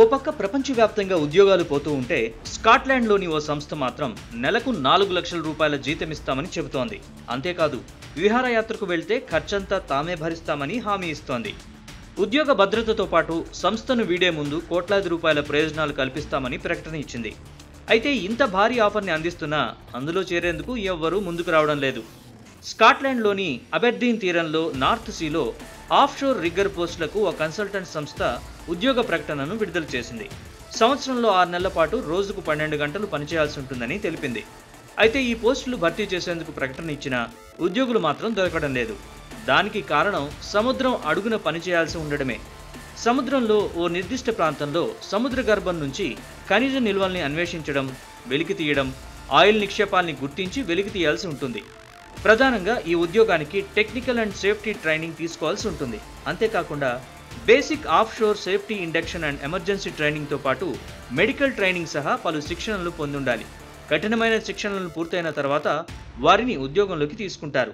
ఓ పక్క ప్రపంచవ్యాప్తంగా ఉద్యోగాలు పోతూ ఉంటే స్కాట్లాండ్లోని ఓ సంస్థ మాత్రం నెలకు నాలుగు లక్షల రూపాయల జీతం ఇస్తామని చెబుతోంది అంతేకాదు విహారయాత్రకు వెళ్తే ఖర్చంతా తామే భరిస్తామని హామీ ఇస్తోంది ఉద్యోగ భద్రతతో పాటు సంస్థను వీడే ముందు కోట్లాది రూపాయల ప్రయోజనాలు కల్పిస్తామని ప్రకటన ఇచ్చింది అయితే ఇంత భారీ ఆఫర్ని అందిస్తున్నా అందులో చేరేందుకు ఎవ్వరూ ముందుకు రావడం లేదు స్కాట్లాండ్లోని అబెర్డీన్ తీరంలో నార్త్ సీలో ఆఫ్షోర్ రిగ్గర్ పోస్టులకు ఒక కన్సల్టెంట్ సంస్థ ఉద్యోగ ప్రకటనను విడుదల చేసింది సంవత్సరంలో ఆరు నెలల పాటు రోజుకు పన్నెండు గంటలు పనిచేయాల్సి ఉంటుందని తెలిపింది అయితే ఈ పోస్టులు భర్తీ చేసేందుకు ప్రకటన ఇచ్చిన ఉద్యోగులు మాత్రం దొరకడం లేదు దానికి కారణం సముద్రం అడుగున పనిచేయాల్సి ఉండడమే సముద్రంలో ఓ నిర్దిష్ట ప్రాంతంలో సముద్ర గర్భం నుంచి ఖనిజ నిల్వల్ని అన్వేషించడం వెలికి తీయడం ఆయిల్ నిక్షేపాల్ని గుర్తించి వెలికి తీయాల్సి ఉంటుంది ప్రధానంగా ఈ ఉద్యోగానికి టెక్నికల్ అండ్ సేఫ్టీ ట్రైనింగ్ తీసుకోవాల్సి ఉంటుంది అంతేకాకుండా basic offshore safety induction and emergency ట్రైనింగ్తో పాటు మెడికల్ ట్రైనింగ్ సహా పలు శిక్షణలు పొందుండాలి కఠినమైన శిక్షణలు పూర్తయిన తర్వాత వారిని ఉద్యోగంలోకి తీసుకుంటారు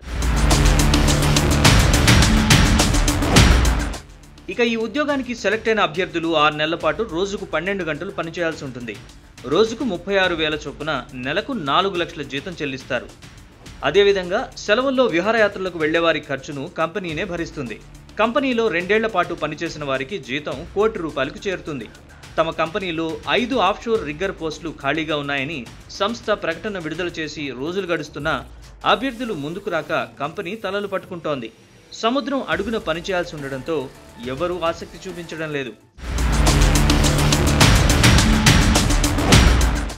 ఇక ఈ ఉద్యోగానికి సెలెక్ట్ అయిన అభ్యర్థులు ఆరు నెలల పాటు రోజుకు పన్నెండు గంటలు పనిచేయాల్సి ఉంటుంది రోజుకు ముప్పై ఆరు వేల చొప్పున నెలకు నాలుగు లక్షల జీతం చెల్లిస్తారు అదేవిధంగా సెలవుల్లో విహారయాత్రలకు వెళ్లేవారి ఖర్చును కంపెనీనే భరిస్తుంది కంపెనీలో రెండేళ్ల పాటు పనిచేసిన వారికి జీతం కోటి రూపాయలకు చేరుతుంది తమ కంపెనీలో ఐదు ఆఫ్షోర్ రిగ్గర్ పోస్టులు ఖాళీగా ఉన్నాయని సంస్థ ప్రకటన విడుదల చేసి రోజులు గడుస్తున్నా అభ్యర్థులు ముందుకు రాక కంపెనీ తలలు పట్టుకుంటోంది సముద్రం అడుగున పనిచేయాల్సి ఉండడంతో ఎవరూ ఆసక్తి చూపించడం లేదు